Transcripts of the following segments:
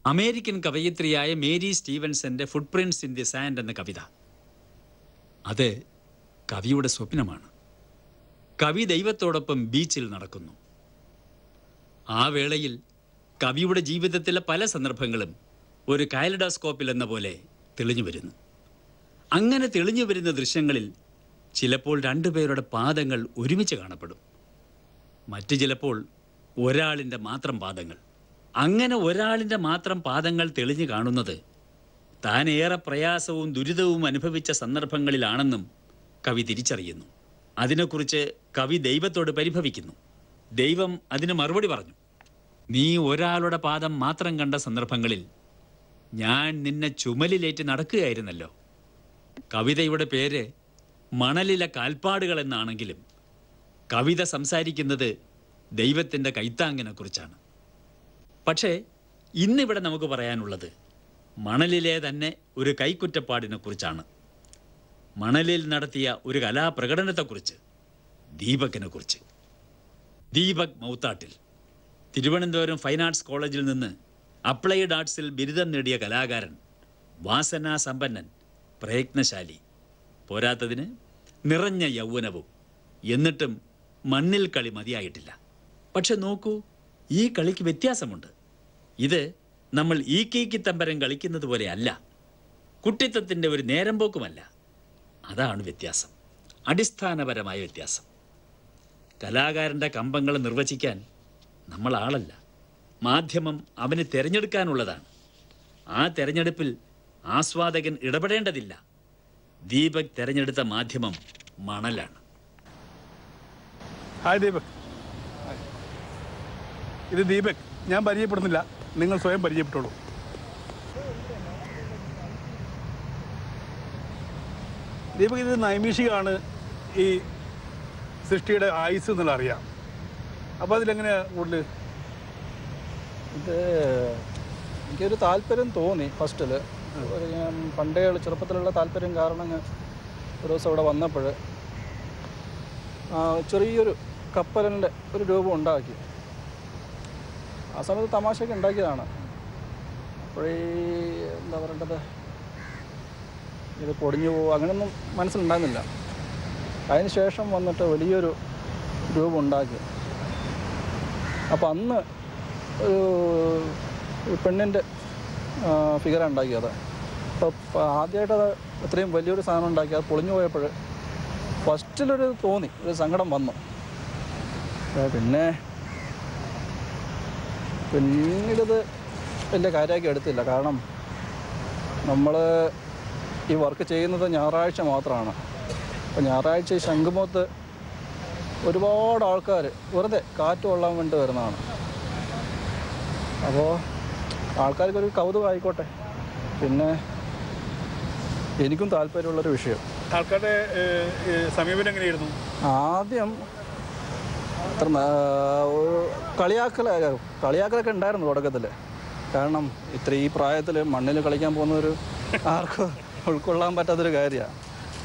American കവയിത്രിയായ Mary സ്റ്റീവൻസന്റെ footprints in the sand എന്ന കവിത അത് കവിയുടെ സ്വപ്നമാണ് കവി ദൈവത്തോടൊപ്പം ബീച്ചിൽ നടക്കുന്നു ആ വേളയിൽ കവിയുടെ ജീവിതത്തിലെ പല സന്ദർഭങ്ങളും ഒരു കാലഡോസ്കോപ്പിൽ എന്ന പോലെ തെളിഞ്ഞു വരുന്നു അങ്ങനെ തെളിഞ്ഞു വരുന്ന ദൃശ്യങ്ങളിൽ ചിലപ്പോൾ രണ്ടുപേരുടെ പാദങ്ങൾ ഒരുമിച്ച് കാണപ്പെടും മറ്റു ചിലപ്പോൾ ഒരാളിൻ്റെ മാത്രം പാദങ്ങൾ അങ്ങനെ ഒരാളിൻ്റെ മാത്രം പാദങ്ങൾ തെളിഞ്ഞു കാണുന്നത് താൻ ഏറെ പ്രയാസവും ദുരിതവും അനുഭവിച്ച സന്ദർഭങ്ങളിലാണെന്നും കവി തിരിച്ചറിയുന്നു അതിനെക്കുറിച്ച് കവി ദൈവത്തോട് പരിഭവിക്കുന്നു ദൈവം അതിന് മറുപടി പറഞ്ഞു നീ ഒരാളുടെ പാദം മാത്രം കണ്ട സന്ദർഭങ്ങളിൽ ഞാൻ നിന്നെ ചുമലിലേറ്റ് നടക്കുകയായിരുന്നല്ലോ കവിതയുടെ പേര് മണലിലെ കാൽപ്പാടുകൾ എന്നാണെങ്കിലും കവിത സംസാരിക്കുന്നത് ദൈവത്തിൻ്റെ കൈത്താങ്ങിനെ കുറിച്ചാണ് പക്ഷേ ഇന്നിവിടെ നമുക്ക് പറയാനുള്ളത് മണലിലെ തന്നെ ഒരു കൈക്കുറ്റപ്പാടിനെ കുറിച്ചാണ് മണലിൽ നടത്തിയ ഒരു കലാപ്രകടനത്തെക്കുറിച്ച് ദീപകിനെ കുറിച്ച് ദീപക് മൗത്താട്ടിൽ തിരുവനന്തപുരം ഫൈൻ ആർട്സ് കോളേജിൽ നിന്ന് അപ്ലൈഡ് ആർട്സിൽ ബിരുദം നേടിയ കലാകാരൻ വാസനാസമ്പന്നൻ പ്രയത്നശാലി പോരാത്തതിന് നിറഞ്ഞ യൗവനവും എന്നിട്ടും മണ്ണിൽ കളി മതിയായിട്ടില്ല പക്ഷെ നോക്കൂ ഈ കളിക്ക് വ്യത്യാസമുണ്ട് ഇത് നമ്മൾ ഈ കീക്കി തമ്പരം കളിക്കുന്നത് പോലെ അല്ല കുട്ടിത്തത്തിൻ്റെ ഒരു നേരം പോക്കുമല്ല അതാണ് വ്യത്യാസം അടിസ്ഥാനപരമായ വ്യത്യാസം കലാകാരൻ്റെ കമ്പങ്ങൾ നിർവചിക്കാൻ നമ്മൾ ആളല്ല മാധ്യമം അവന് തിരഞ്ഞെടുക്കാനുള്ളതാണ് ആ തെരഞ്ഞെടുപ്പിൽ ആസ്വാദകൻ ഇടപെടേണ്ടതില്ല ദീപക് തിരഞ്ഞെടുത്ത മാധ്യമം മണലാണ് ഹായ് ദീപക് ഇത് ദീപക് ഞാൻ പരിചയപ്പെടുന്നില്ല നിങ്ങൾ സ്വയം പരിചയപ്പെട്ടോളൂ ദീപക് ഇത് നൈമിഷികമാണ് ഈ സൃഷ്ടിയുടെ ആയുസ് എന്നുള്ള അറിയാം അപ്പോൾ അതിലെങ്ങനെയാ കൂടുതൽ ഇത് എനിക്കൊരു താല്പര്യം തോന്നി ഫസ്റ്റിൽ ഒരു ഞാൻ പണ്ടേ ഉള്ള ചെറുപ്പത്തിലുള്ള താല്പര്യം കാരണം ഞാൻ ഒരു ദിവസം ഇവിടെ വന്നപ്പോൾ ചെറിയൊരു കപ്പലിൻ്റെ ഒരു രൂപം ഉണ്ടാക്കി ആ സമയത്ത് തമാശയൊക്കെ ഉണ്ടാക്കിയതാണ് അപ്പോഴേ എന്താ പറയേണ്ടത് ഇത് പൊടിഞ്ഞു പോകും അങ്ങനെയൊന്നും മനസ്സിലുണ്ടായിരുന്നില്ല അതിന് ശേഷം വന്നിട്ട് വലിയൊരു രൂപം ഉണ്ടാക്കി അപ്പോൾ അന്ന് ഒരു ഒരു പെണ്ണിൻ്റെ ഫിഗറാണ് ഉണ്ടാക്കിയത് അപ്പോൾ ആദ്യമായിട്ട് അത് ഇത്രയും വലിയൊരു സാധനം ഉണ്ടാക്കി അത് പൊളിഞ്ഞു പോയപ്പോൾ ഫസ്റ്റിലൊരു തോന്നി ഒരു സങ്കടം വന്നു ഏ, പിന്നെ പിന്നീടത് വലിയ കാര്യമാക്കി എടുത്തില്ല കാരണം നമ്മൾ ഈ വർക്ക് ചെയ്യുന്നത് ഞായറാഴ്ച മാത്രമാണ് അപ്പോൾ ഞായറാഴ്ച ഈ ശംഖുമുഖത്ത് ഒരുപാട് ആൾക്കാർ വെറുതെ കാറ്റ് കൊള്ളാൻ വേണ്ടി വരുന്നതാണ് അപ്പോൾ ആൾക്കാർക്ക് ഒരു കൗതുകം ആയിക്കോട്ടെ പിന്നെ എനിക്കും താല്പര്യമുള്ളൊരു വിഷയം ആൾക്കാരുടെ ഏഹ്, ഏഹ്, സമീപനം എങ്ങനെയായിരുന്നു ആദ്യം അത്ര ന- ഒരു കളിയാക്കല കളിയാക്കലൊക്കെ ഉണ്ടായിരുന്നു തുടക്കത്തിൽ കാരണം ഇത്ര ഈ പ്രായത്തിൽ മണ്ണിൽ കളിക്കാൻ പോകുന്ന ഒരു ആർക്കും ഉൾക്കൊള്ളാൻ പറ്റാത്തൊരു കാര്യമാണ്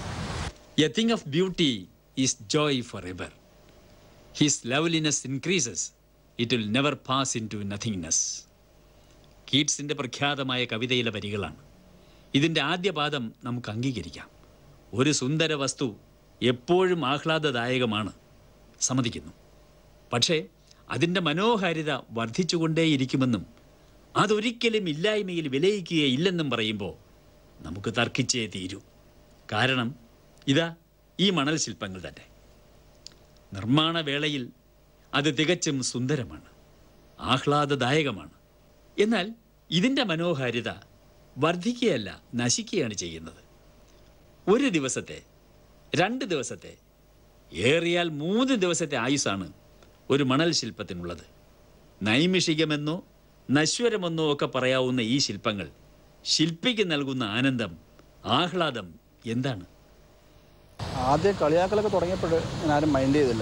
A thing of beauty is joy forever. His loveliness increases, it will never pass into nothingness. കീറ്റ്സിൻ്റെ പ്രഖ്യാതമായ കവിതയിലെ വരികളാണ് ഇതിൻ്റെ ആദ്യ പാദം നമുക്ക് അംഗീകരിക്കാം ഒരു സുന്ദര വസ്തു എപ്പോഴും ആഹ്ലാദദായകമാണ് സമ്മതിക്കുന്നു പക്ഷേ അതിൻ്റെ മനോഹാരിത വർദ്ധിച്ചുകൊണ്ടേയിരിക്കുമെന്നും അതൊരിക്കലും ഇല്ലായ്മയിൽ വിലയിക്കുകയില്ലെന്നും പറയുമ്പോൾ നമുക്ക് തർക്കിച്ചേ തീരൂ കാരണം ഇതാ ഈ മണൽ ശില്പങ്ങൾ തന്നെ നിർമ്മാണ വേളയിൽ അത് തികച്ചും സുന്ദരമാണ് ആഹ്ലാദദായകമാണ് എന്നാൽ ഇതിൻ്റെ മനോഹാരിത വർദ്ധിക്കുകയല്ല നശിക്കുകയാണ് ചെയ്യുന്നത് ഒരു ദിവസത്തെ രണ്ട് ദിവസത്തെ ഏറിയാൽ മൂന്ന് ദിവസത്തെ ആയുസ്സാണ് ഒരു മണൽ ശില്പത്തിനുള്ളത് നൈമിഷികമെന്നോ നശ്വരമെന്നോ ഒക്കെ പറയാവുന്ന ഈ ശില്പങ്ങൾ ശില്പിക്ക് നൽകുന്ന ആനന്ദം ആഹ്ലാദം എന്താണ് ആദ്യം കളിയാക്കലൊക്കെ തുടങ്ങിയപ്പോൾ ഞാൻ ആരും മൈൻഡ് ചെയ്തില്ല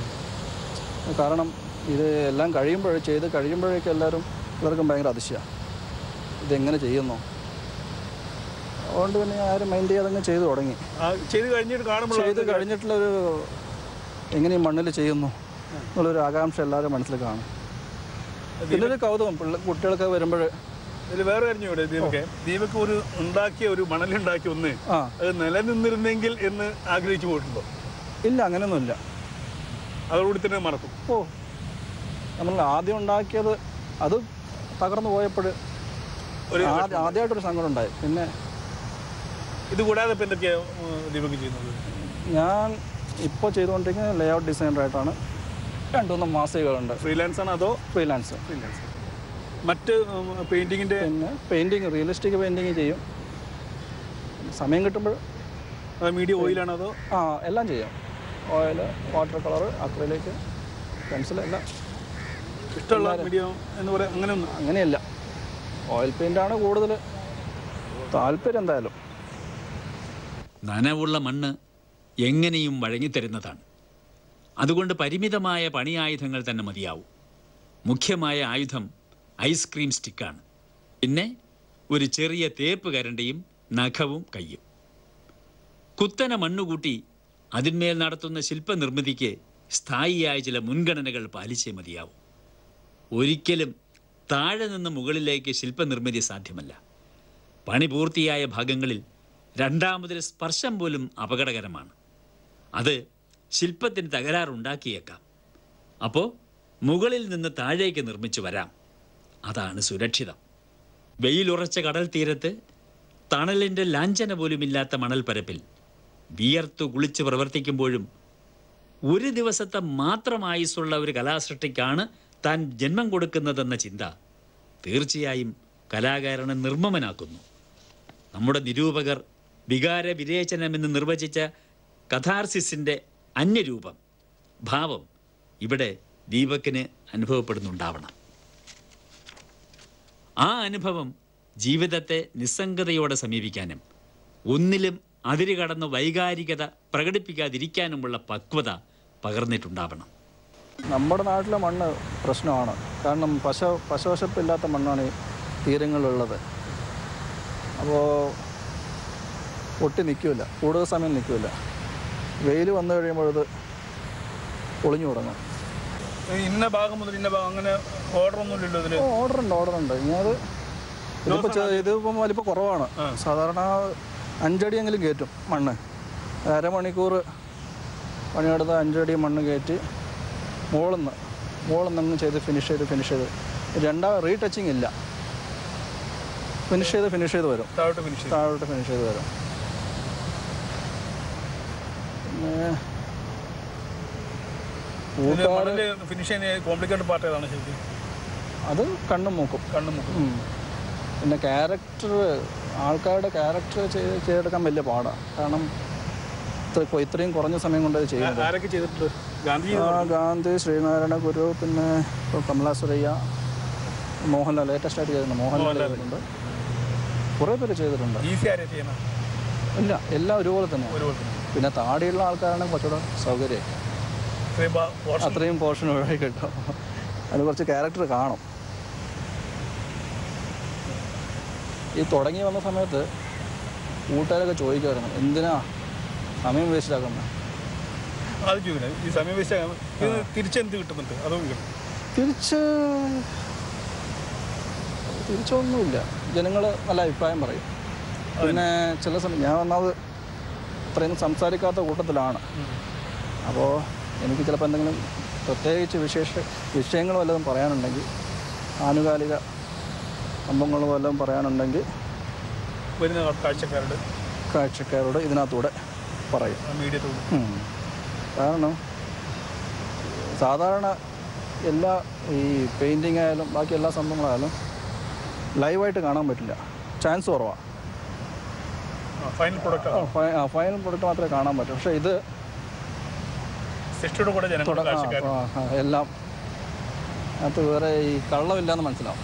കാരണം ഇത് എല്ലാം കഴിയുമ്പോൾ ചെയ്ത് കഴിയുമ്പോഴേക്കും എല്ലാവരും ഇവർക്കും ഭയങ്കര അതിശയമാണ് ഇതെങ്ങനെ ചെയ്യുന്നു അതുകൊണ്ട് പിന്നെ ഞാൻ ആരും മൈൻഡ് ചെയ്യാതെ അങ്ങ് ചെയ്തു തുടങ്ങി ആ, ചെയ്ത് കഴിഞ്ഞിട്ട് കാണുമ്പോൾ ചെയ്ത് കഴിഞ്ഞിട്ടുള്ളൊരു എങ്ങനെ ഈ മണ്ണിൽ ചെയ്യുന്നു എന്നുള്ളൊരു ആകാംക്ഷ എല്ലാവരും മനസ്സിൽ കാണും പിന്നെ ഒരു കൗതുകം പിള്ള കുട്ടികളൊക്കെ വരുമ്പോൾ ഇതിൽ വേറെ കാര്യം ഇവിടെ ദീപക്കെ ദീപക്ക് ഒരു ഉണ്ടാക്കിയ ഒരു മണലുണ്ടാക്കിയ ഒന്ന് ആ അത് നിലനിന്നിരുന്നെങ്കിൽ എന്ന് ആഗ്രഹിച്ചു പോയിട്ടുണ്ടോ ഇല്ല അങ്ങനെയൊന്നുമില്ല അതോടുകൂടി തന്നെ മറക്കും ഓ നമ്മൾ ആദ്യം ഉണ്ടാക്കിയത് അത് തകർന്നു പോയപ്പോൾ ഒരു ആദ്യം ആദ്യമായിട്ടൊരു സങ്കടം ഉണ്ടായി പിന്നെ ഇത് കൂടാതെ ഇപ്പം എന്തൊക്കെയാണ് ദീപക്ക് ചെയ്യുന്നത് ഞാൻ ഇപ്പോൾ ചെയ്തുകൊണ്ടിരിക്കുന്ന ലേ ഔട്ട് ഡിസൈനറായിട്ടാണ് രണ്ടുമൂന്ന് മാസികകളുണ്ട് ഫ്രീലാൻസ് ആണ് അതോ ഫ്രീലാൻസ് ഫ്രീലാൻസ് മറ്റ് പെയിന്റിങ്ങിന്റെ പിന്നെ പെയിൻറ്റിങ് റിയലിസ്റ്റിക് പെയിൻറ്റിങ് ചെയ്യും സമയം കിട്ടുമ്പോൾ മീഡിയ ഓയിലാണോ അതോ ആ എല്ലാം ചെയ്യും ഓയിൽ വാട്ടർ കളർ അക്രയിലേക്ക് പെൻസിൽ എല്ലാം ഇഷ്ടമുള്ള മീഡിയ എന്ന് പറയാം അങ്ങനെ ഒന്നും അങ്ങനെയല്ല ഓയിൽ പെയിൻ്റാണ് കൂടുതൽ താല്പര്യം എന്തായാലും നനവുള്ള മണ്ണ് എങ്ങനെയും വഴങ്ങിത്തരുന്നതാണ് അതുകൊണ്ട് പരിമിതമായ പണിയായുധങ്ങൾ തന്നെ മതിയാവും മുഖ്യമായ ആയുധം ഐസ്ക്രീം സ്റ്റിക്കാണ് പിന്നെ ഒരു ചെറിയ തേപ്പ് കരണ്ടിയും നഖവും കയ്യും കുത്തനെ മണ്ണുകൂട്ടി അതിന്മേൽ നടത്തുന്ന ശില്പനിർമ്മിതിക്ക് സ്ഥായിയായ ചില മുൻഗണനകൾ പാലിച്ചേ മതിയാവും ഒരിക്കലും താഴെ നിന്ന് മുകളിലേക്ക് ശില്പനിർമ്മിതി സാധ്യമല്ല പണി പൂർത്തിയായ ഭാഗങ്ങളിൽ രണ്ടാമതൊരു സ്പർശം പോലും അപകടകരമാണ് അത് ശില്പത്തിന് തകരാറുണ്ടാക്കിയേക്കാം അപ്പോൾ മുകളിൽ നിന്ന് താഴേക്ക് നിർമ്മിച്ചു വരാം അതാണ് സുരക്ഷിതം വെയിലുറച്ച കടൽ തീരത്ത് തണലിൻ്റെ ലാഞ്ചന പോലുമില്ലാത്ത മണൽപ്പരപ്പിൽ വിയർത്തു കുളിച്ച് പ്രവർത്തിക്കുമ്പോഴും ഒരു ദിവസത്തെ മാത്രം ആയുസ്സുള്ള ഒരു കലാസൃഷ്ടിക്കാണ് താൻ ജന്മം കൊടുക്കുന്നതെന്ന ചിന്ത തീർച്ചയായും കലാകാരനെ നിർമ്മമനാക്കുന്നു നമ്മുടെ നിരൂപകർ വികാര വിരേചനമെന്ന് നിർവചിച്ച കഥാർസിസിൻ്റെ അന്യരൂപം ഭാവം ഇവിടെ ദീപക്കിന് അനുഭവപ്പെടുന്നുണ്ടാവണം ആ അനുഭവം ജീവിതത്തെ നിസ്സംഗതയോടെ സമീപിക്കാനും ഒന്നിലും അതിരുകടന്ന് വൈകാരികത പ്രകടിപ്പിക്കാതിരിക്കാനുമുള്ള പക്വത പകർന്നിട്ടുണ്ടാവണം നമ്മുടെ നാട്ടിലെ മണ്ണ് പ്രശ്നമാണ് കാരണം പശ പശവശപ്പില്ലാത്ത മണ്ണാണ് ഈ തീരങ്ങളിലുള്ളത് അപ്പോൾ ഒട്ടി നിൽക്കില്ല കൂടുതൽ സമയം നിൽക്കില്ല വെയിൽ വന്നു കഴിയുമ്പോൾ ഇത് പൊളിഞ്ഞു തുടങ്ങും ഇന്ന ഭാഗം മുതൽ ഇന്ന ഭാഗം അങ്ങനെ ഓർഡർ ഒന്നും ഇല്ലല്ലോ ഇതില് ഓർഡർ ഉണ്ട് ഓർഡർ ഉണ്ട് ഞാനത് ഇതിപ്പോൾ ഇതിപ്പം വലിപ്പം കുറവാണ് സാധാരണ അഞ്ചടിയെങ്കിലും കയറ്റും മണ്ണ് അരമണിക്കൂർ പണിയെടുത്ത് അഞ്ചടി മണ്ണ് കയറ്റി മുകളിൽ നിന്ന് മുകളിൽ നിന്ന് ചെയ്ത് ഫിനിഷ് ചെയ്ത് ഫിനിഷ് ചെയ്ത് രണ്ടാ റീടച്ചിങ് ഇല്ല ഫിനിഷ് ചെയ്ത് ഫിനിഷ് ചെയ്ത് വരും താഴോട്ട് ഫിനിഷ് ചെയ്യും താഴോട്ട് ഫിനിഷ് ചെയ്ത് വരും പിന്നെ ഇതില് മണല് ഫിനിഷ് ചെയ്യാൻ കോംപ്ലിക്കേറ്റഡ് പാർട്ട് ഏതാണ് ശരിക്കും അത് കണ്ണും മൂക്കും കണ്ണും മുക്കും ഉം. പിന്നെ ക്യാരക്ടർ ആൾക്കാരുടെ ക്യാരക്ടർ ചെയ്ത് ചെയ്തെടുക്കാൻ വലിയ പാടാണ് കാരണം ഇത്ര ഇപ്പോൾ ഇത്രയും കുറഞ്ഞ സമയം കൊണ്ട് അത് ചെയ്യുന്നത് ആരൊക്കെ ചെയ്തിട്ടുണ്ട് ഗാന്ധി ആ, ഗാന്ധി ശ്രീനാരായണ ഗുരു പിന്നെ ഇപ്പോൾ കമലാ സുരയ്യ മോഹൻലാൽ ലേറ്റസ്റ്റ് ആയിട്ട് ചെയ്തിട്ടുണ്ട് മോഹൻലാൽ ചെയ്തിട്ടുണ്ട് കുറേ പേര് ചെയ്തിട്ടുണ്ട് ഈസി ആരെ ചെയ്യണം ഇല്ല എല്ലാം ഒരുപോലെ തന്നെ ഒരുപോലെ തന്നെ പിന്നെ താടിയുള്ള ആൾക്കാരാണെങ്കിൽ കുറച്ചുകൂടെ സൗകര്യം ഇത്രയും ഭാ- portion അത്രയും പോർഷൻ ഒഴിവായി കിട്ടും അതിന് കുറച്ച് ക്യാരക്ടർ കാണും ഈ തുടങ്ങി വന്ന സമയത്ത് കൂട്ടുകാരൊക്കെ ചോദിക്കുമായിരുന്നു എന്തിനാ സമയം വേസ്റ്റ് ആക്കുന്നത് അത് ചോദിക്കുന്നത് ഈ സമയം വേസ്റ്റ് ആകാൻ ഇത് തിരിച്ചെന്ത് കിട്ടുന്നുണ്ട് അതോ കിട്ടും തിരിച്ച് തിരിച്ചൊന്നുമില്ല ജനങ്ങൾ നല്ല അഭിപ്രായം പറയും പിന്നെ ചില സമയം ഞാൻ ഒന്നാമത് അത്രയും സംസാരിക്കാത്ത കൂട്ടത്തിലാണ് അപ്പോൾ എനിക്ക് ചിലപ്പോൾ എന്തെങ്കിലും പ്രത്യേകിച്ച് വിശേഷ വിഷയങ്ങൾ വല്ലതും പറയാനുണ്ടെങ്കിൽ ആനുകാലിക സംഭവങ്ങൾ വല്ലതും പറയാനുണ്ടെങ്കിൽ വരുന്ന കാഴ്ചക്കാരുടെ കാഴ്ചക്കാരോട് ഇതിനകത്തൂടെ പറയും മീഡിയത്തോട് ഉം. കാരണം സാധാരണ എല്ലാ ഈ പെയിൻറ്റിങ് ആയാലും ബാക്കി എല്ലാ സംഭവങ്ങളായാലും ലൈവായിട്ട് കാണാൻ പറ്റില്ല ചാൻസ് കുറവാണ് ഫൈനൽ പ്രൊഡക്റ്റ് ഫൈനൽ പ്രൊഡക്റ്റ് മാത്രമേ കാണാൻ പറ്റൂ പക്ഷേ ഇത് സൃഷ്ടിയുടെ കൂടെ ജനങ്ങളുടെ തുട- ആ, കാഴ്ചക്കാർ ആ, ആ, എല്ലാം അത് വേറെ ഈ കള്ളമില്ലാന്ന് മനസ്സിലാവും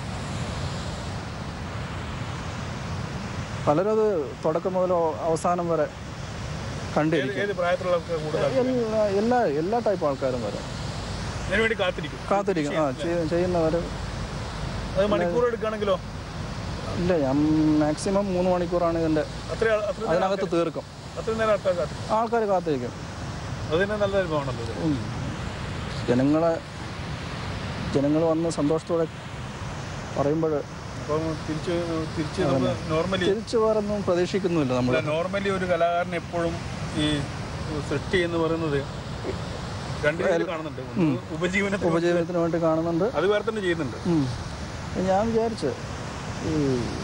പലരും അത് തുടക്കം മുതൽ അവസാനം വരെ കണ്ടിരിക്കും ഏത് പ്രായത്തിലുള്ള ആൾക്കാർ കൂടുതൽ എല്ലാ എല്ലാ എല്ലാ ടൈപ്പ് ആൾക്കാരും വരും ഇതിനു വേണ്ടി കാത്തിരിക്കും കാത്തിരിക്കും ആ ചെയ്- ചെയ്യുന്നവർ അത് മണിക്കൂർ എടുക്കുകയാണെങ്കിലോ ഇല്ല ഞാൻ മാക്സിമം മൂന്ന് മണിക്കൂറാണ് ഇതിൻ്റെ അത്ര അത്ര അതിനകത്ത് തീർക്കും അത്രയും നേരം ആൾക്കാർ കാത്തിരിക്കും ആൾക്കാർ കാത്തിരിക്കും അത് തന്നെ നല്ല അനുഭവമാണല്ലോ ഇത്. ഉം. ജനങ്ങളെ ജനങ്ങൾ വന്ന് സന്തോഷത്തോടെ പറയുമ്പോൾ അപ്പം തിരിച്ച് തിരിച്ച് നമ്മൾ നോർമലി തിരിച്ചു വേറൊന്നും പ്രതീക്ഷിക്കുന്നുമില്ല നമ്മൾ നോർമലി ഒരു കലാകാരൻ എപ്പോഴും ഈ സൃഷ്ടി എന്ന് പറയുന്നത് രണ്ട് രീതിയിൽ കാണുന്നുണ്ട് ഒന്ന് ഉപജീവനത്തിന് ഉപജീവനത്തിന് വേണ്ടി കാണുന്നുണ്ട് അത് വേറെ തന്നെ ചെയ്യുന്നുണ്ട് ഉം. ഞാൻ വിചാരിച്ച് ഈ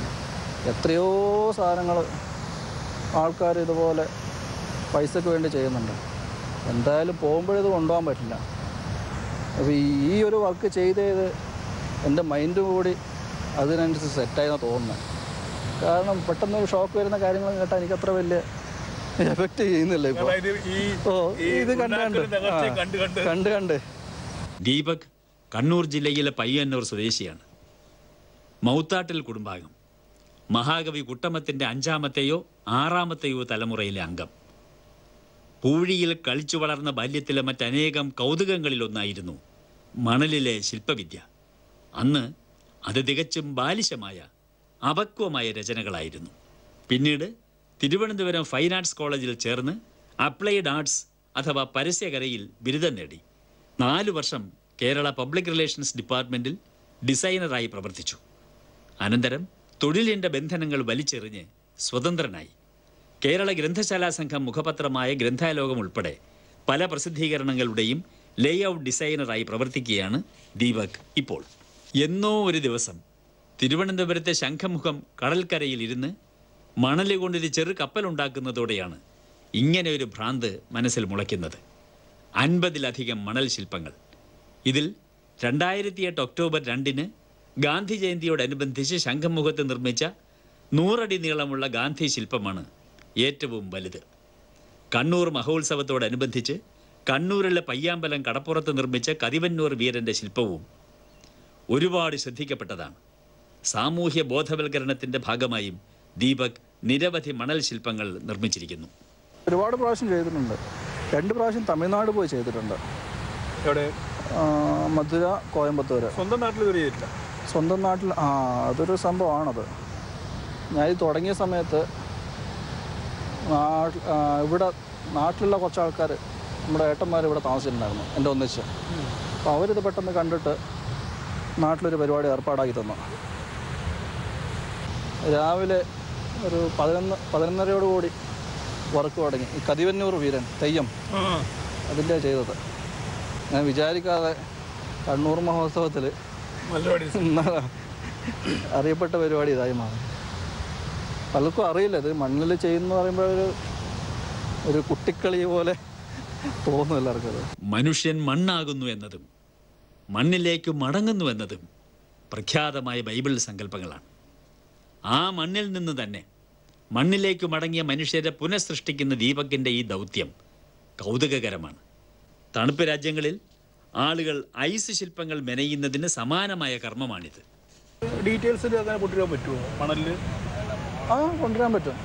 എത്രയോ സാധനങ്ങൾ ആൾക്കാർ ഇതുപോലെ പൈസക്ക് വേണ്ടി ചെയ്യുന്നുണ്ട് എന്തായാലും പോകുമ്പോഴിത് കൊണ്ടുപോകാൻ പറ്റില്ല അപ്പോൾ ഈ ഒരു വർക്ക് ചെയ്ത് ചെയ്ത് എൻ്റെ മൈൻഡ് കൂടി അതിനനുസരിച്ച് സെറ്റായെന്ന് തോന്നുന്നത് കാരണം പെട്ടെന്ന് ഒരു ഷോക്ക് വരുന്ന കാര്യങ്ങൾ കേട്ടാൽ എനിക്കത്ര വലിയ എഫക്റ്റ് ചെയ്യുന്നില്ല ഇപ്പോൾ അതായത് ഈ ഓ ഈ ഇത് കണ്ട് കണ്ട് ഉണ്ടാക്കുന്ന തകർച്ചയെ കണ്ട് കണ്ട് കണ്ട് കണ്ട് ദീപക് കണ്ണൂർ ജില്ലയിലെ പയ്യന്നൂർ സ്വദേശിയാണ് മൗത്താട്ടിൽ കുടുംബാംഗം മഹാകവി കുട്ടമത്തിന്റെ അഞ്ചാമത്തെയോ ആറാമത്തെയോ തലമുറയിലെ അംഗം പൂഴിയിൽ കളിച്ചു വളർന്ന ബാല്യത്തിലെ മറ്റനേകം കൗതുകങ്ങളിലൊന്നായിരുന്നു മണലിലെ ശില്പവിദ്യ അന്ന് അത് തികച്ചും ബാലിശമായ അപക്വമായ രചനകളായിരുന്നു പിന്നീട് തിരുവനന്തപുരം ഫൈൻ ആർട്സ് കോളേജിൽ ചേർന്ന് അപ്ലൈഡ് ആർട്സ് അഥവാ പരസ്യകലയിൽ ബിരുദം നേടി നാലു വർഷം കേരള പബ്ലിക് റിലേഷൻസ് ഡിപ്പാർട്ട്മെന്റിൽ ഡിസൈനറായി പ്രവർത്തിച്ചു അനന്തരം തൊഴിലിൻ്റെ ബന്ധനങ്ങൾ വലിച്ചെറിഞ്ഞ് സ്വതന്ത്രനായി കേരള ഗ്രന്ഥശാലാ സംഘം മുഖപത്രമായ ഗ്രന്ഥാലോകം ഉൾപ്പെടെ പല പ്രസിദ്ധീകരണങ്ങളുടെയും ലേഔട്ട് ഡിസൈനറായി പ്രവർത്തിക്കുകയാണ് ദീപക് ഇപ്പോൾ എന്നോ ഒരു ദിവസം തിരുവനന്തപുരത്തെ ശംഖമുഖം കടൽക്കരയിൽ ഇരുന്ന് മണല് കൊണ്ടൊരു ചെറു കപ്പലുണ്ടാക്കുന്നതോടെയാണ് ഇങ്ങനെ ഒരു ഭ്രാന്ത് മനസ്സിൽ മുളയ്ക്കുന്നത് അൻപതിലധികം മണൽ ശില്പങ്ങൾ ഇതിൽ രണ്ടായിരത്തി എട്ട് ഒക്ടോബർ രണ്ടിന് ഗാന്ധി ജയന്തിയോടനുബന്ധിച്ച് ശംഖമുഖത്ത് നിർമ്മിച്ച നൂറടി നീളമുള്ള ഗാന്ധി ശില്പമാണ് ഏറ്റവും വലുത് കണ്ണൂർ മഹോത്സവത്തോടനുബന്ധിച്ച് കണ്ണൂരിലെ പയ്യാമ്പലം കടപ്പുറത്ത് നിർമ്മിച്ച കതിവന്നൂർ വീരന്റെ ശില്പവും ഒരുപാട് ശ്രദ്ധിക്കപ്പെട്ടതാണ് സാമൂഹ്യ ബോധവൽക്കരണത്തിന്റെ ഭാഗമായും ദീപക് നിരവധി മണൽ ശില്പങ്ങൾ നിർമ്മിച്ചിരിക്കുന്നു ഒരുപാട് പ്രാവശ്യം ചെയ്തിട്ടുണ്ട് രണ്ട് പ്രാവശ്യം തമിഴ്നാട് പോയി ചെയ്തിട്ടുണ്ട് എവിടെ ആ, മധുര കോയമ്പത്തൂർ സ്വന്തം നാട്ടിൽ ഇതുവരെ ചെയ്തിട്ടില്ല സ്വന്തം നാട്ടിൽ ആ അതൊരു സംഭവമാണത് ഞാൻ ഇത് തുടങ്ങിയ സമയത്ത് നാട്ടിൽ ആ, ഇവിടെ നാട്ടിലുള്ള കുറച്ച് ആൾക്കാർ നമ്മുടെ ഏട്ടന്മാർ ഇവിടെ താമസിച്ചിട്ടുണ്ടായിരുന്നു എൻ്റെ ഒന്നിച്ച് അപ്പോൾ അവരിത് പെട്ടെന്ന് കണ്ടിട്ട് നാട്ടിലൊരു പരിപാടി ഏർപ്പാടാക്കി തന്നു രാവിലെ ഒരു പതിനൊന്ന് പതിനൊന്നരയോട് കൂടി വർക്ക് തുടങ്ങി ഈ കതിവന്നൂർ വീരൻ തെയ്യം ആ അതിൻ്റെ ചെയ്തത് ഞാൻ വിചാരിക്കാതെ കണ്ണൂർ മഹോത്സവത്തിൽ നല്ല പരിപാടി അറിയപ്പെട്ട പരിപാടി ഇതായി മാറി പലർക്കും അറിയില്ല ഇത് മണ്ണിൽ ചെയ്യുന്ന പറയുമ്പോൾ ഒരു ഒരു കുട്ടിക്കളി പോലെ തോന്നും എല്ലാവർക്കും അത് മനുഷ്യൻ മണ്ണാകുന്നു എന്നതും മണ്ണിലേക്ക് മടങ്ങുന്നു എന്നതും പ്രഖ്യാതമായ ബൈബിൾ സങ്കല്പങ്ങളാണ് ആ മണ്ണിൽ നിന്ന് തന്നെ മണ്ണിലേക്ക് മടങ്ങിയ മനുഷ്യരെ പുനഃസൃഷ്ടിക്കുന്ന ദീപകിൻ്റെ ഈ ദൗത്യം കൗതുകകരമാണ് തണുപ്പ് രാജ്യങ്ങളിൽ ആളുകൾ ഐസ് ശില്പങ്ങൾ മെനയുന്നതിന് സമാനമായ കർമ്മമാണിത് ഡീറ്റെയിൽസിൽ അങ്ങനെ പൊട്ടിക്കാൻ പറ്റുമോ മണലിൽ ആ കൊണ്ടുവരാൻ പറ്റും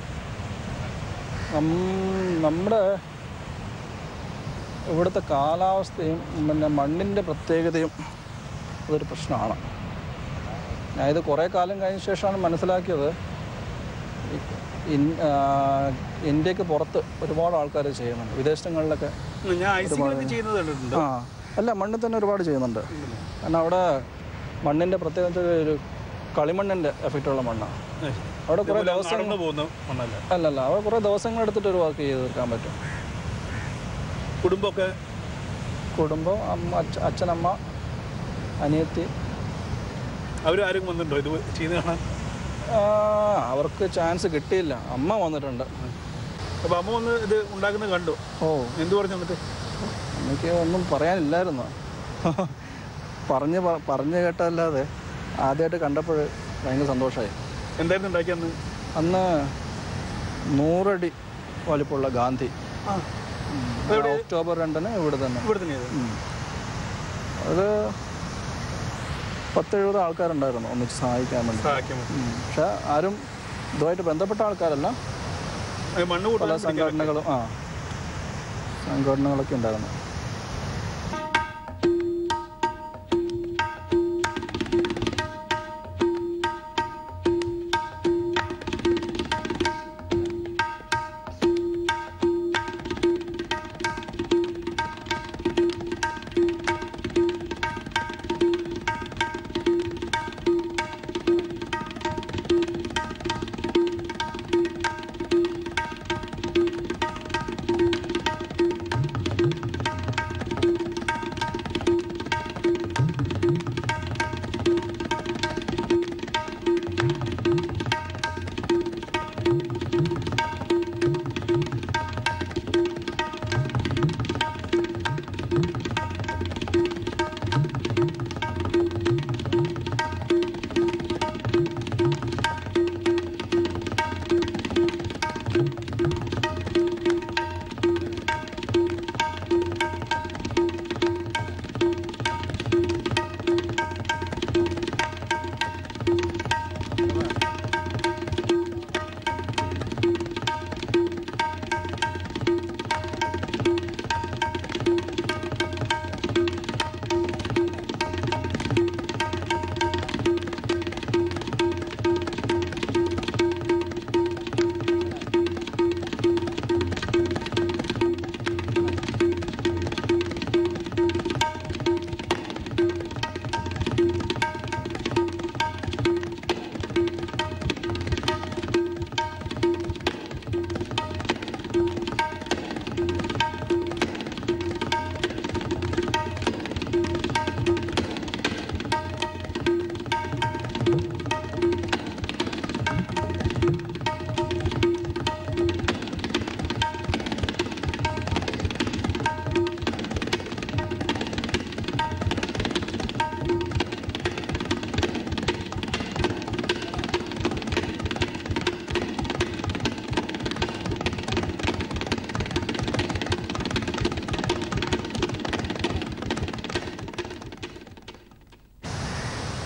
നം- നമ്മുടെ ഇവിടുത്തെ കാലാവസ്ഥയും പിന്നെ മണ്ണിൻ്റെ പ്രത്യേകതയും അതൊരു പ്രശ്നമാണ് ഞാനിത് കുറേ കാലം കഴിഞ്ഞ ശേഷമാണ് മനസ്സിലാക്കിയത് ഈ- ഇൻ- ആ, ഇന്ത്യക്ക് പുറത്ത് ഒരുപാട് ആൾക്കാർ ചെയ്യുന്നുണ്ട് വിദേശങ്ങളിലൊക്കെ ഞാൻ ഐസിംഗിലൊക്കെ ചെയ്യുന്നത് കണ്ടിട്ടുണ്ട് ആ അല്ല മണ്ണിൽ തന്നെ ഒരുപാട് ചെയ്യുന്നുണ്ട് കാരണം അവിടെ മണ്ണിൻ്റെ പ്രത്യേകത ഒരു കളിമണ്ണിൻ്റെ എഫക്റ്റുള്ള മണ്ണാണ് അവിടെ കുറേ ഇതുപോലെ ദിവസം നടന്നു പോകുന്ന മണ്ണല്ല അല്ലല്ല അവിടെ കുറേ ദിവസങ്ങൾ എടുത്തിട്ട് ഒരു വർക്ക് ചെയ്ത് തീർക്കാൻ പറ്റും കുടുംബമൊക്കെ കുടുംബം അമ്മ അച്ഛ അച്ഛനമ്മ അനിയത്തി അവരാരും വന്നിട്ടുണ്ടോ ഇത് ചെയ്ത് കാണാൻ ആ, അവർക്ക് ചാൻസ് കിട്ടിയില്ല അമ്മ വന്നിട്ടുണ്ട് അപ്പോൾ അമ്മ വന്ന് ഇത് ഉണ്ടാക്കുന്നത് കണ്ടു ഓ എന്ത് പറഞ്ഞു എന്നിട്ട് എനിക്ക് ഒന്നും പറയാനില്ലായിരുന്നു പറഞ്ഞ് പ- പറഞ്ഞ് കേട്ടല്ലാതെ ആദ്യമായിട്ട് കണ്ടപ്പോൾ ഭയങ്കര സന്തോഷമായി എന്തായിരുന്നു ഉണ്ടാക്കിയെന്ന് അന്ന് നൂറടി വലിപ്പമുള്ള ഗാന്ധി ഒക്ടോബർ രണ്ടിന് ഇവിടെ തന്നെ ഇവിടെ തന്നെയാണ് ഉം. അത് പത്തെഴുപത് ആൾക്കാരുണ്ടായിരുന്നു ഒന്നിച്ച് സഹായിക്കാൻ വേണ്ടി സഹായിക്കാൻ പറ്റും ഉം. പക്ഷെ ആരും ഇതുമായിട്ട് ബന്ധപ്പെട്ട ആൾക്കാരല്ല അത് മണ്ണ് പല കൂട്ടാൻ സംഘടനകളും ആ സംഘടനകളൊക്കെ ഉണ്ടായിരുന്നു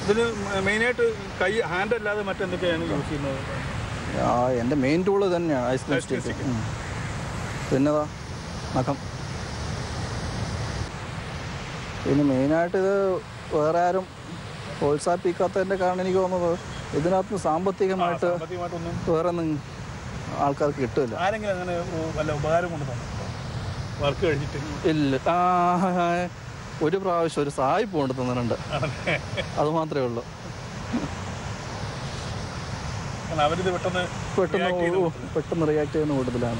ഇതിന് മെയിനായിട്ട് കൈ ഹാൻഡ് അല്ലാതെ മറ്റെന്തൊക്കെയാണ് യൂസ് ചെയ്യുന്നത് ആ എൻ്റെ മെയിൻ ടൂള് തന്നെയാണ് ice cream Ice cream stick stick. പിന്നെതാ നഖം പിന്നെ മെയിനായിട്ട് ഇത് വേറെ ആരും പ്രോത്സാഹിപ്പിക്കാത്തതിൻ്റെ കാരണം എനിക്ക് തോന്നുന്നത് ഇതിനകത്ത് സാമ്പത്തികമായിട്ട് സാമ്പത്തികമായിട്ടൊന്നും വേറെ ഒന്നും ആൾക്കാർക്ക് കിട്ടില്ല ആരെങ്കിലും അങ്ങനെ ഉ- വല്ല ഉപകാരം കൊണ്ട് തന്നിട്ടുണ്ടോ വർക്ക് കഴിഞ്ഞിട്ട് ഇല്ല ആ ഒരു പ്രാവശ്യം ഒരു സായിപ്പ് കൊണ്ട് തന്നിട്ടുണ്ട് അത് മാത്രമേ ഉള്ളൂ കാരണം അവരിത് പെട്ടെന്ന് പെട്ടെന്ന് react ചെയ്ത് ഓ, പെട്ടെന്ന് റിയാക്ട് ചെയ്യുന്ന കൂട്ടത്തിലാണ്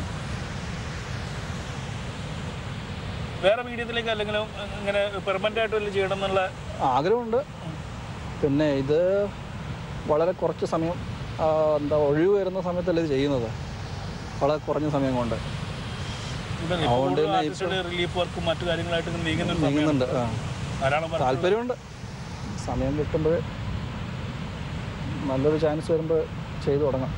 വേറെ മീഡിയത്തിലേക്ക് അല്ലെങ്കിൽ ഇങ്ങനെ പെർമനന്റ് ആയിട്ട് വല്ല ചെയ്യണം എന്നുള്ള ആഗ്രഹമുണ്ട് പിന്നെ ഇത് വളരെ കുറച്ച് സമയം ആ, എന്താ ഒഴിവ് വരുന്ന സമയത്തല്ല ഇത് ചെയ്യുന്നത് വളരെ കുറഞ്ഞ സമയം കൊണ്ട് അതുകൊണ്ട് തന്നെ ആർട്ടിസ്റ്റുകളുടെ റിലീഫ് വർക്കും മറ്റു കാര്യങ്ങളായിട്ട് ഇങ്ങനെ നീങ്ങുന്നുണ്ട് നീങ്ങുന്നുണ്ട് ആ. ധാരാളം work താല്പര്യമുണ്ട് സമയം കിട്ടുമ്പോൾ നല്ലൊരു ചാൻസ് വരുമ്പോൾ ചെയ്തു തുടങ്ങാം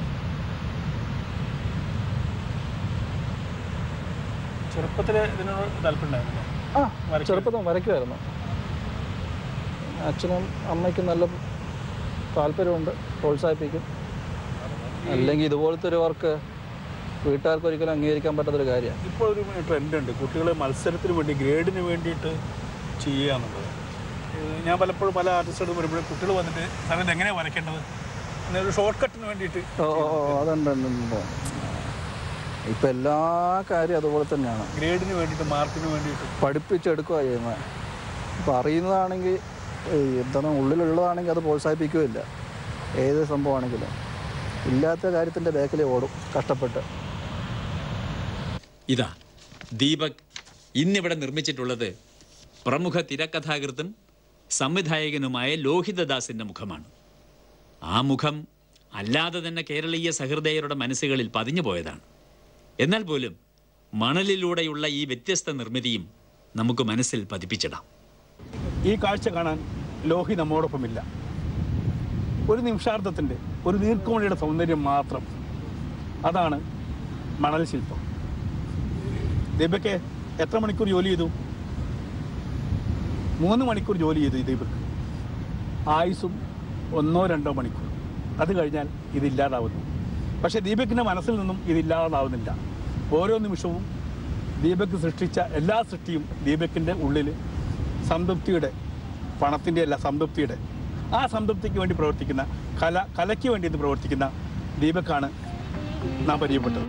ചെറുപ്പത്തിൽ ഇതിനോട് താല്പര്യം ഉണ്ടായിരുന്നു ആ വരയ്ക്കാൻ. ചെറുപ്പത്തിൽ വരയ്ക്കുമായിരുന്നു അച്ഛനും അമ്മയ്ക്കും നല്ല താല്പര്യമുണ്ട് പ്രോത്സാഹിപ്പിക്കും അല്ലെങ്കിൽ ഇതുപോലത്തെ ഒരു വർക്ക് വീട്ടുകാർക്ക് ഒരിക്കലും അംഗീകരിക്കാൻ പറ്റാത്തൊരു കാര്യമാണ് ഇപ്പോൾ ഒരു ട്രെൻഡ് ഉണ്ട് കുട്ടികളെ മത്സരത്തിന് വേണ്ടി ഗ്രേഡിന് വേണ്ടിയിട്ട് ചെയ്യുക എന്നുള്ളത് ഏഹ് ഞാൻ പലപ്പോഴും പല ആർട്ടിസ്റ്റോട് വരുമ്പോഴും കുട്ടികൾ വന്നിട്ട് സാറിന് എങ്ങനെയാണ് വരയ്ക്കേണ്ടത് അങ്ങനെ ഒരു ഷോർട്ട് കട്ടിന് വേണ്ടിയിട്ട് ഓ ഓ ഓ അതുണ്ട് ഉണ്ട്, ഉണ്ട്. ഇപ്പം എല്ലാ കാര്യവും അതുപോലെ തന്നെയാണ് ഗ്രേഡിന് വേണ്ടിയിട്ട് മാർക്കിന് വേണ്ടിയിട്ട് പഠിപ്പിച്ചെടുക്കുക ചെയ്യുന്നത് ഇപ്പം അറിയുന്നതാണെങ്കിൽ ഏയ് എന്താണ് ഉള്ളിലുള്ളതാണെങ്കിൽ അത് പ്രോത്സാഹിപ്പിക്കുകയില്ല ഏത് സംഭവമാണെങ്കിലും ഇല്ലാത്ത കാര്യത്തിൻ്റെ ബാക്കിൽ ഓടും കഷ്ടപ്പെട്ട് ഇതാ ദീപക് ഇന്നിവിടെ നിർമ്മിച്ചിട്ടുള്ളത് പ്രമുഖ തിരക്കഥാകൃത്തും സംവിധായകനുമായ ലോഹിതദാസിൻ്റെ മുഖമാണ് ആ മുഖം അല്ലാതെ തന്നെ കേരളീയ സഹൃദയരുടെ മനസ്സുകളിൽ പതിഞ്ഞു പോയതാണ് എന്നാൽ പോലും മണലിലൂടെയുള്ള ഈ വ്യത്യസ്ത നിർമ്മിതിയും നമുക്ക് മനസ്സിൽ പതിപ്പിച്ചിടാം ഈ കാഴ്ച കാണാൻ ലോഹി നമ്മോടൊപ്പമില്ല ഒരു നിമിഷാർത്ഥത്തിൻ്റെ ഒരു നീർക്കോണിയുടെ സൗന്ദര്യം മാത്രം അതാണ് മണൽ ശില്പം ദീപക്ക് എത്ര മണിക്കൂർ ജോലി ചെയ്തു മൂന്ന് മണിക്കൂർ ജോലി ചെയ്തു ഈ ദീപക് ആയുസും ഒന്നോ രണ്ടോ മണിക്കൂർ അത് കഴിഞ്ഞാൽ ഇതില്ലാതാവുന്നു പക്ഷേ ദീപക്കിൻ്റെ മനസ്സിൽ നിന്നും ഇതില്ലാതാവുന്നില്ല ഓരോ നിമിഷവും ദീപക് സൃഷ്ടിച്ച എല്ലാ സൃഷ്ടിയും ദീപക്കിൻ്റെ ഉള്ളിൽ സംതൃപ്തിയുടെ പണത്തിൻ്റെ അല്ല സംതൃപ്തിയുടെ ആ സംതൃപ്തിക്ക് വേണ്ടി പ്രവർത്തിക്കുന്ന കല കലയ്ക്ക് വേണ്ടി ഇത് പ്രവർത്തിക്കുന്ന ദീപക്കാണ് നാം പരിചയപ്പെട്ടത്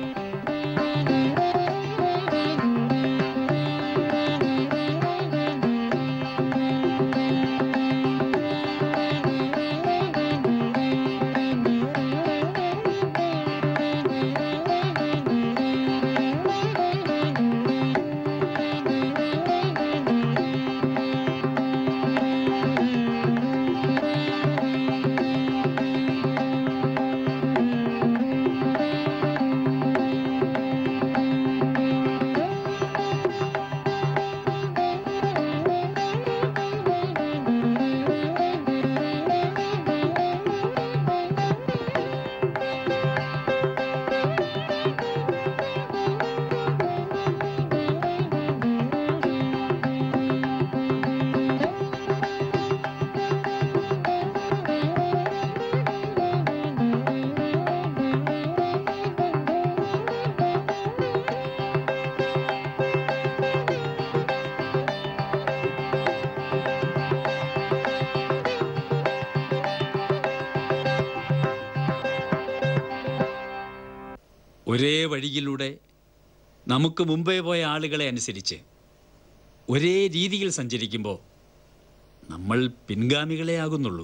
ഒരേ വഴിയിലൂടെ നമുക്ക് മുമ്പേ പോയ ആളുകളെ അനുസരിച്ച് ഒരേ രീതിയിൽ സഞ്ചരിക്കുമ്പോൾ നമ്മൾ പിൻഗാമികളെ ആകുന്നുള്ളൂ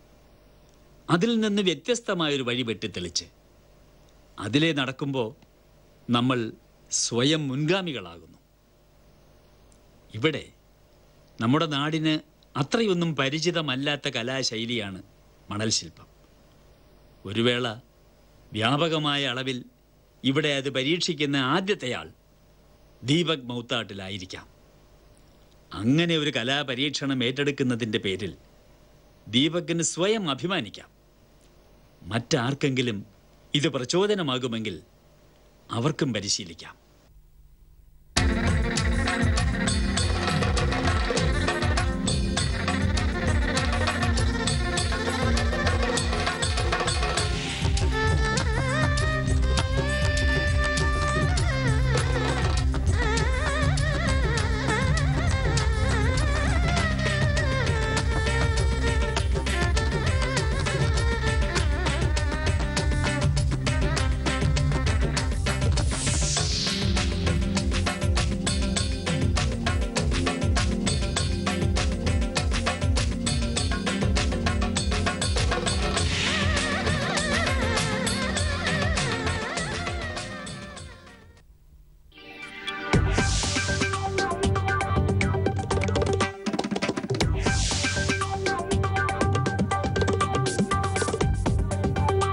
അതിൽ നിന്ന് വ്യത്യസ്തമായൊരു വഴി വെട്ടിത്തെളിച്ച് അതിലെ നടക്കുമ്പോൾ നമ്മൾ സ്വയം മുൻഗാമികളാകുന്നു ഇവിടെ നമ്മുടെ നാടിന് അത്രയൊന്നും പരിചിതമല്ലാത്ത കലാശൈലിയാണ് മണൽ ശില്പം ഒരു വേള വ്യാപകമായ അളവിൽ ഇവിടെ അത് പരീക്ഷിക്കുന്ന ആദ്യത്തെയാൾ ദീപക് മൗത്താട്ടിലായിരിക്കാം അങ്ങനെ ഒരു കലാപരീക്ഷണം ഏറ്റെടുക്കുന്നതിൻ്റെ പേരിൽ ദീപകിന് സ്വയം അഭിമാനിക്കാം മറ്റാർക്കെങ്കിലും ഇത് പ്രചോദനമാകുമെങ്കിൽ അവർക്കും പരിശീലിക്കാം